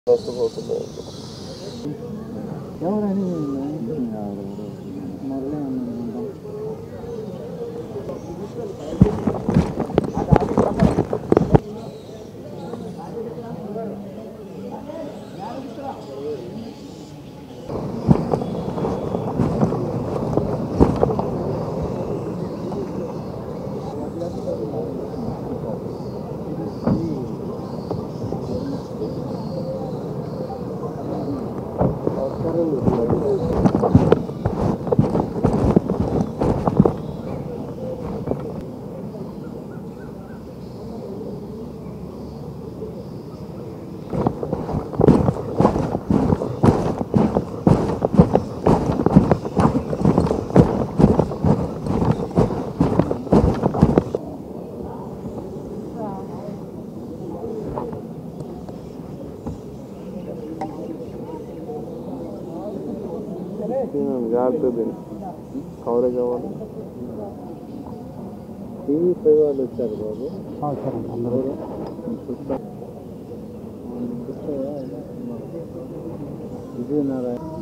నష్టపోతుంది ఎవరని మొదలే అనుకుంటాం జాగ్రత్త కవరేజ్ అవ్వాలి టీవీ పై వాళ్ళు వచ్చారు బాబు సరే అందరూ విజయనారాయణ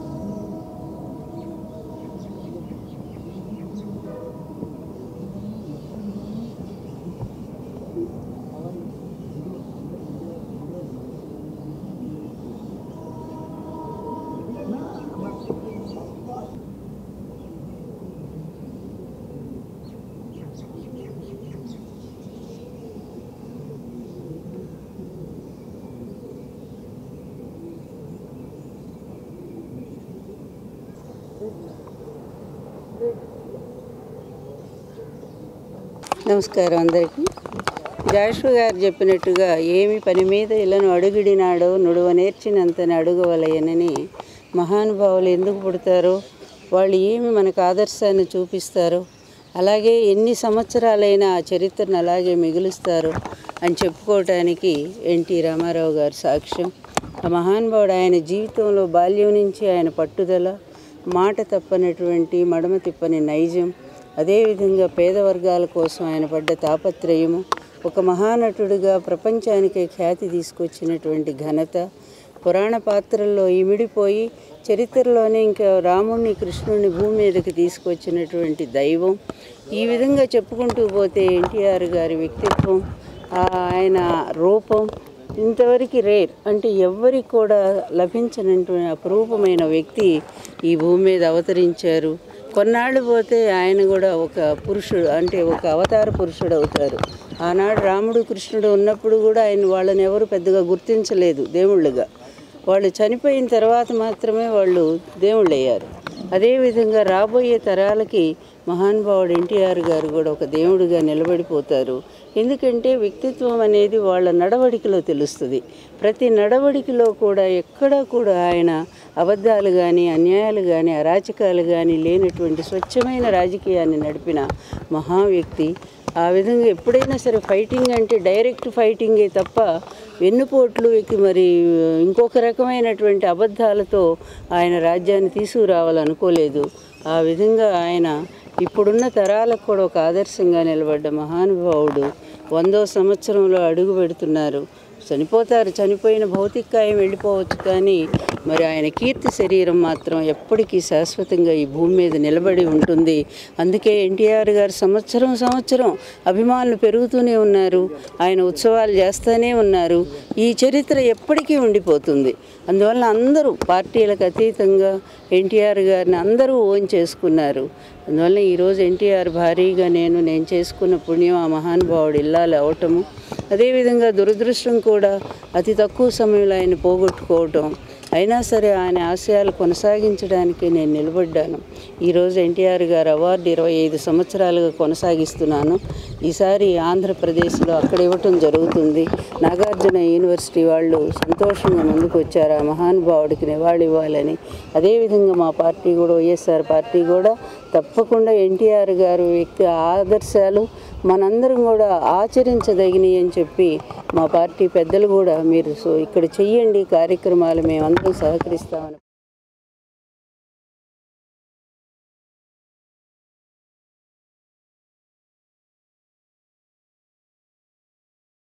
నమస్కారం అందరికీ జాషు గారు చెప్పినట్టుగా ఏమి పని మీద ఇళ్ళను అడుగిడినాడో నుడువ నేర్చినంతని అడుగవలయనని మహానుభావులు ఎందుకు పుడతారో వాళ్ళు ఏమి మనకు ఆదర్శాన్ని చూపిస్తారో అలాగే ఎన్ని సంవత్సరాలైనా ఆ చరిత్రను అలాగే మిగులుస్తారు అని చెప్పుకోవటానికి ఎన్టీ రామారావు గారు సాక్ష్యం ఆ మహానుభావుడు ఆయన జీవితంలో బాల్యం నుంచి ఆయన పట్టుదల మాట తప్పనటువంటి మడమ తిప్పని నైజం అదేవిధంగా పేద వర్గాల కోసం ఆయన పడ్డ తాపత్రయము ఒక మహానటుడిగా ప్రపంచానికే ఖ్యాతి తీసుకొచ్చినటువంటి ఘనత పురాణ పాత్రల్లో ఇమిడిపోయి చరిత్రలోనే ఇంకా రాముణ్ణి కృష్ణుడిని భూమి మీదకి తీసుకొచ్చినటువంటి దైవం ఈ విధంగా చెప్పుకుంటూ పోతే ఎన్టీఆర్ గారి వ్యక్తిత్వం ఆ ఆయన రూపం ఇంతవరకు రేర్ అంటే ఎవ్వరికి కూడా లభించినటువంటి అపురూపమైన వ్యక్తి ఈ భూమి మీద అవతరించారు కొన్నాళ్ళు పోతే ఆయన కూడా ఒక పురుషుడు అంటే ఒక అవతార పురుషుడు అవుతారు ఆనాడు రాముడు కృష్ణుడు ఉన్నప్పుడు కూడా ఆయన వాళ్ళని ఎవరు పెద్దగా గుర్తించలేదు దేవుళ్ళుగా వాళ్ళు చనిపోయిన తర్వాత మాత్రమే వాళ్ళు దేవుళ్ళు అయ్యారు అదేవిధంగా రాబోయే తరాలకి మహానుభావుడు ఎన్టీఆర్ గారు కూడా ఒక దేవుడిగా నిలబడిపోతారు ఎందుకంటే వ్యక్తిత్వం అనేది వాళ్ళ నడవడికలో తెలుస్తుంది ప్రతి నడవడికలో కూడా ఎక్కడా కూడా ఆయన అబద్ధాలు కానీ అన్యాయాలు కానీ అరాచకాలు కానీ లేనటువంటి స్వచ్ఛమైన రాజకీయాన్ని నడిపిన మహా వ్యక్తి ఆ విధంగా ఎప్పుడైనా సరే ఫైటింగ్ అంటే డైరెక్ట్ ఫైటింగే తప్ప వెన్నుపోట్లు ఎక్కి మరి ఇంకొక రకమైనటువంటి అబద్ధాలతో ఆయన రాజ్యాన్ని తీసుకురావాలనుకోలేదు ఆ విధంగా ఆయన ఇప్పుడున్న తరాలకు కూడా ఒక ఆదర్శంగా నిలబడ్డ మహానుభావుడు వందో సంవత్సరంలో అడుగు పెడుతున్నారు చనిపోతారు చనిపోయిన భౌతికాయం వెళ్ళిపోవచ్చు కానీ మరి ఆయన కీర్తి శరీరం మాత్రం ఎప్పటికీ శాశ్వతంగా ఈ భూమి మీద నిలబడి ఉంటుంది అందుకే ఎన్టీఆర్ గారు సంవత్సరం సంవత్సరం అభిమానులు పెరుగుతూనే ఉన్నారు ఆయన ఉత్సవాలు చేస్తూనే ఉన్నారు ఈ చరిత్ర ఎప్పటికీ ఉండిపోతుంది అందువల్ల అందరూ పార్టీలకు అతీతంగా ఎన్టీఆర్ గారిని అందరూ ఓన్ చేసుకున్నారు అందువల్ల ఈరోజు ఎన్టీఆర్ భారీగా నేను నేను చేసుకున్న పుణ్యం ఆ మహానుభావుడు ఇల్లాలి అవటము అదేవిధంగా దురదృష్టం కూడా అతి తక్కువ సమయంలో ఆయన పోగొట్టుకోవటం అయినా సరే ఆయన ఆశయాలు కొనసాగించడానికి నేను నిలబడ్డాను ఈరోజు ఎన్టీఆర్ గారు అవార్డు ఇరవై ఐదు సంవత్సరాలుగా కొనసాగిస్తున్నాను ఈసారి ఆంధ్రప్రదేశ్లో అక్కడ ఇవ్వటం జరుగుతుంది నాగార్జున యూనివర్సిటీ వాళ్ళు సంతోషంగా ముందుకు వచ్చారు ఆ మహానుభావుడికి నివాళి ఇవ్వాలని అదేవిధంగా మా పార్టీ కూడా వైఎస్ఆర్ పార్టీ కూడా తప్పకుండా ఎన్టీఆర్ గారు వ్యక్తి ఆదర్శాలు మనందరం కూడా ఆచరించదగినవి అని చెప్పి మా పార్టీ పెద్దలు కూడా మీరు సో ఇక్కడ చెయ్యండి కార్యక్రమాలు మేమందరం సహకరిస్తామని